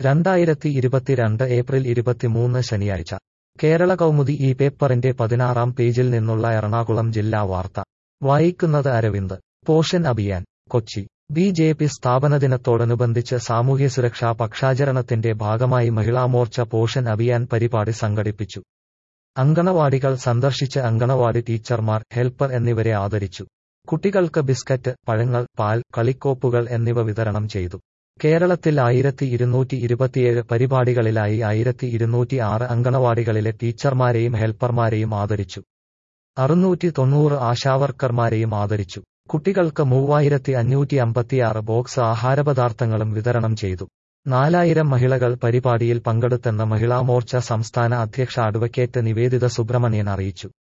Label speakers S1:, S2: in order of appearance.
S1: രണ്ടായിരത്തി ഇരുപത്തിരണ്ട് ഏപ്രിൽ ഇരുപത്തിമൂന്ന് ശനിയാഴ്ച കേരള കൗമുദി ഈ പേപ്പറിന്റെ പതിനാറാം പേജിൽ നിന്നുള്ള എറണാകുളം ജില്ലാ വാർത്ത വായിക്കുന്നത് Aravind Poshan Abhiyaan Kochi B J P സ്ഥാപനദിനത്തോടനുബന്ധിച്ച് സാമൂഹ്യസുരക്ഷാ പക്ഷാചരണത്തിന്റെ ഭാഗമായി മഹിളാമോർച്ച പോഷൻ അഭിയാൻ പരിപാടി സംഘടിപ്പിച്ചു അങ്കണവാടികൾ സന്ദർശിച്ച് അങ്കണവാടി ടീച്ചർമാർ ഹെൽപ്പർ എന്നിവരെ ആദരിച്ചു കുട്ടികൾക്ക് ബിസ്ക്കറ്റ് പഴങ്ങൾ പാൽ കളിക്കോപ്പുകൾ എന്നിവ വിതരണം ചെയ്തു കേരളത്തിൽ ആയിരത്തി ഇരുന്നൂറ്റി ഇരുപത്തിയേഴ് പരിപാടികളിലായി ആയിരത്തി ഇരുന്നൂറ്റി ആറ് അങ്കണവാടികളിലെ ടീച്ചർമാരെയും ഹെൽപ്പർമാരെയും ആദരിച്ചു അറുന്നൂറ്റി തൊണ്ണൂറ് ആശാവർക്കർമാരെയും ആദരിച്ചു കുട്ടികൾക്ക് മൂവായിരത്തി അഞ്ഞൂറ്റി അമ്പത്തിയാറ് ബോക്സ് ആഹാരപദാർത്ഥങ്ങളും വിതരണം ചെയ്തു നാലായിരം മഹിളകൾ പരിപാടിയിൽ പങ്കെടുത്തെന്ന് മഹിളാമോർച്ച സംസ്ഥാന അധ്യക്ഷ അഡ്വക്കേറ്റ് നിവേദിത സുബ്രഹ്മണ്യൻ അറിയിച്ചു